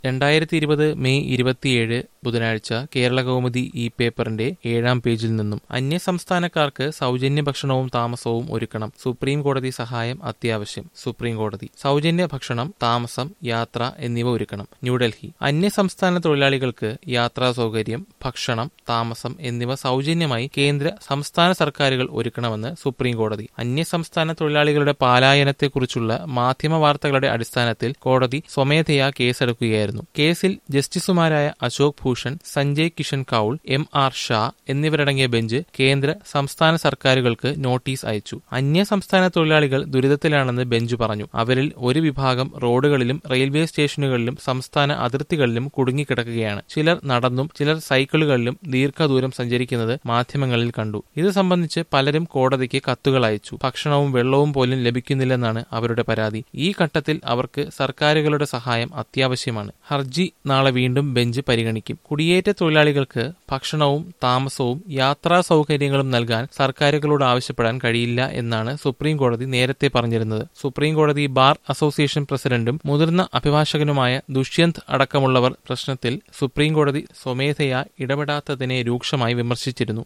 രണ്ടായിരത്തി ഇരുപത് മെയ് ഇരുപത്തിയേഴ് ബുധനാഴ്ച കേരള കൗമുദി ഈ പേപ്പറിന്റെ ഏഴാം പേജിൽ നിന്നും അന്യസംസ്ഥാനക്കാർക്ക് സൗജന്യ ഭക്ഷണവും താമസവും ഒരുക്കണം സുപ്രീം കോടതി സഹായം അത്യാവശ്യം സുപ്രീം കോടതി സൗജന്യ ഭക്ഷണം താമസം യാത്ര എന്നിവ ഒരുക്കണം ന്യൂഡൽഹി അന്യസംസ്ഥാന തൊഴിലാളികൾക്ക് യാത്രാ സൗകര്യം ഭക്ഷണം താമസം എന്നിവ സൗജന്യമായി കേന്ദ്ര സംസ്ഥാന സർക്കാരുകൾ ഒരുക്കണമെന്ന് സുപ്രീം കോടതി അന്യസംസ്ഥാന തൊഴിലാളികളുടെ പലായനത്തെക്കുറിച്ചുള്ള മാധ്യമ വാർത്തകളുടെ അടിസ്ഥാനത്തിൽ കോടതി സ്വമേധയാ കേസെടുക്കുകയായിരുന്നു കേസിൽ ജസ്റ്റിസുമാരായ അശോക് ഭൂഷൺ സഞ്ജയ് കിഷൻ കൌൾ എം ആർ ഷാ എന്നിവരടങ്ങിയ ബെഞ്ച് കേന്ദ്ര സംസ്ഥാന സർക്കാരുകൾക്ക് നോട്ടീസ് അയച്ചു അന്യ സംസ്ഥാന തൊഴിലാളികൾ ദുരിതത്തിലാണെന്ന് ബെഞ്ച് പറഞ്ഞു അവരിൽ ഒരു വിഭാഗം റോഡുകളിലും റെയിൽവേ സ്റ്റേഷനുകളിലും സംസ്ഥാന അതിർത്തികളിലും കുടുങ്ങിക്കിടക്കുകയാണ് ചിലർ നടന്നും ചിലർ സൈക്കിളുകളിലും ദീർഘദൂരം സഞ്ചരിക്കുന്നത് മാധ്യമങ്ങളിൽ കണ്ടു ഇത് സംബന്ധിച്ച് പലരും കോടതിക്ക് കത്തുകൾ അയച്ചു ഭക്ഷണവും വെള്ളവും പോലും ലഭിക്കുന്നില്ലെന്നാണ് അവരുടെ പരാതി ഈ ഘട്ടത്തിൽ അവർക്ക് സർക്കാരുകളുടെ സഹായം അത്യാവശ്യമാണ് ഹർജി നാളെ വീണ്ടും ബെഞ്ച് പരിഗണിക്കും കുടിയേറ്റ തൊഴിലാളികൾക്ക് ഭക്ഷണവും താമസവും യാത്രാ സൗകര്യങ്ങളും നൽകാൻ സർക്കാരുകളോട് ആവശ്യപ്പെടാൻ കഴിയില്ല എന്നാണ് സുപ്രീം കോടതി നേരത്തെ പറഞ്ഞിരുന്നത് സുപ്രീം കോടതി ബാർ അസോസിയേഷൻ പ്രസിഡന്റും മുതിർന്ന അഭിഭാഷകനുമായ ദുഷ്യന്ത് അടക്കമുള്ളവർ പ്രശ്നത്തിൽ സുപ്രീം കോടതി സ്വമേധയാ ഇടപെടാത്തതിനെ രൂക്ഷമായി വിമർശിച്ചിരുന്നു